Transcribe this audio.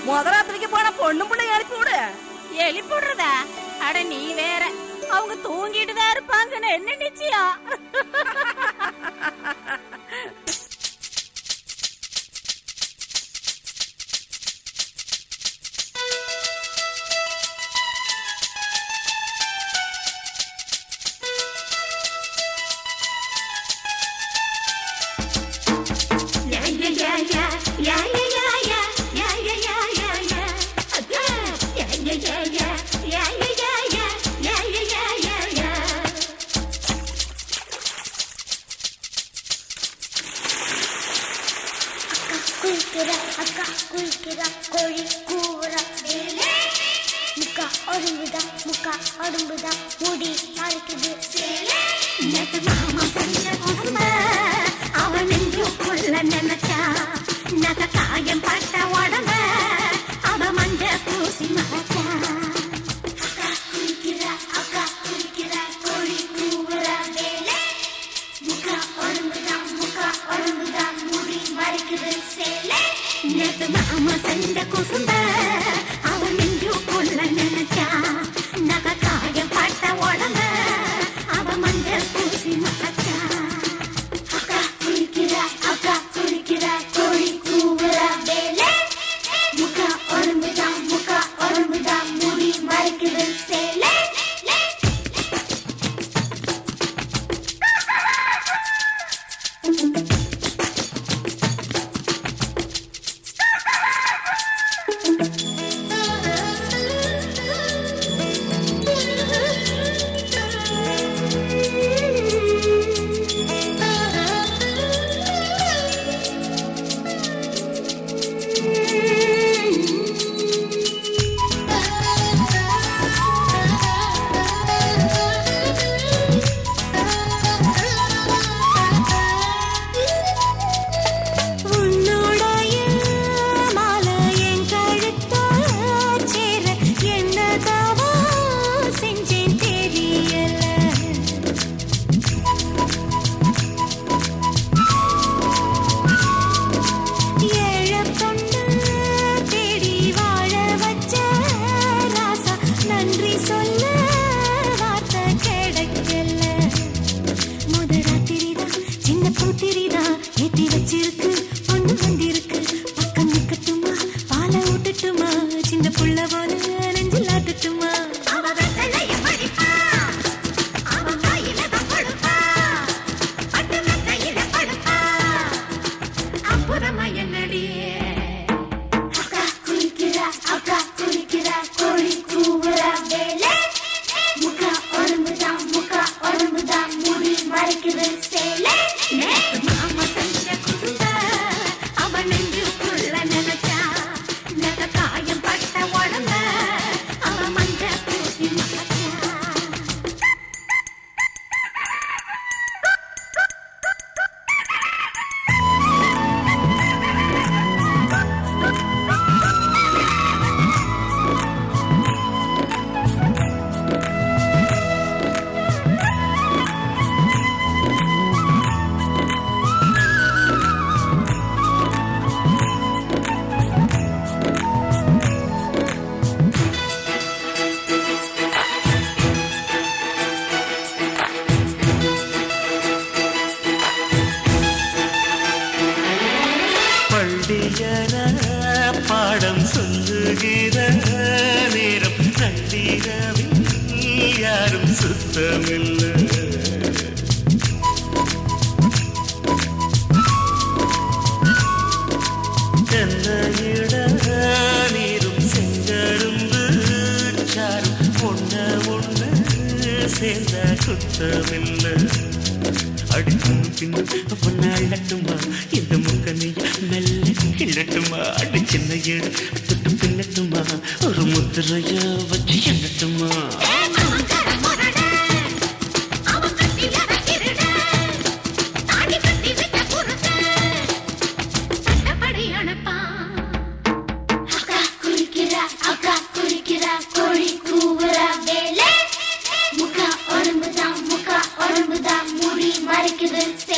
முதராத்திரிக்கு போன பொண்ணு பிள்ளை அனுப்பி விடு எழுப்பிடுறதா அட நீ வேற அவங்க தூங்கிட்டு தான் இருப்பாங்கன்னு என்ன நிச்சயம் குளிக்கிறா அக்கா குளிக்கிறா கோழி கூவுறா முக்கா ஒடுங்குதா முக்கா ஒடுங்குதா முடி நாளைக்குது நேத்து மாமா செஞ்ச கொடும அவன் நெஞ்சுக்குள்ள நினைச்சா நக காயம் பட்ட உடம்ப அவ மஞ்ச பூசி மறைச்சா அக்கா குளிக்கிறா அக்கா குளிக்கிறா கோழி கூவுறா முக்கா ஒடுங்குதா முக்கா ஒடுங்குதா முடி மறைக்குது சேலை நேத்து மாமா செஞ்ச குசும்ப அவன் நெஞ்சுக்குள்ள நினைச்சா நக காயம் பட்ட உடம்ப அவ மஞ்ச பூசி மறைச்சா அக்கா குளிக்கிறா அக்கா குளிக்கிறா கோழி கூவுறா வேலை முக்கா ஒடுங்குதா முக்கா ஒடுங்குதா முடி மறைக்குது சேலை உன்னோடைய மாலை என் கழுத்தால சேர என்ன தவா செஞ்சேன் தெரியல ஏழப் பொண்ணு தேடி வாழ வச்ச ராசா நன்றி சொல்ல வார்த்தை கிடைக்கல முதராத்திரிதான் சின்ன பூத்திரிதான் ஏத்தி வச்சிருக்கு பொண்ணு வந்திருக்கு பக்கம் நிக்கட்டுமா பாலை ஊட்டட்டுமா சின்ன புள்ள போல நெஞ்சில் ஆட்டட்டுமா அவ வெத்தலைய படிப்பா அவ கையில தான் கொடுப்பா பட்டு மெத்தையில படுப்பா அப்புறமா என்னடியே அக்கா குளிக்கிறா அக்கா குளிக்கிறா கோழி கூவுறா வேலை முக்கா ஒடுங்குதா முக்கா ஒடுங்குதா முடி மறைக்குது சேலை நேத்து மாமா செஞ்ச குறும்ப அவன் நெஞ்சுக்குள்ள நினைச்சா நக காயம் பட்ட உடம்ப அவன் மஞ்ச பூசி மறைச்சா பள்ளியர பாடம் சொல்லுகிற நேரம் நள்ளிரவில் யாரும் சுத்தமில்லை தென்னையிட நீரும் செங்கரும்பு சாரும் ஒண்ண ஒண்ணு சேர்ந்த குத்தமில்லை அடிக்கும் பின்னும் பொண்ணு அள்ளட்டுமா இந்த முக்கனைய மெல்ல கிள்ளட்டுமா அடி சின்ன ஏடு தொட்டு பின்னட்டுமா ஒரு முத்திரைய வச்சு எண்ணட்டுமா அக்கா குளிக்கிறா அக்கா குளிக்கிறா கோழி கூவுறா வேலை முக்கா ஒடுங்குதா முக்கா ஒடுங்குதா முடி மறைக்குது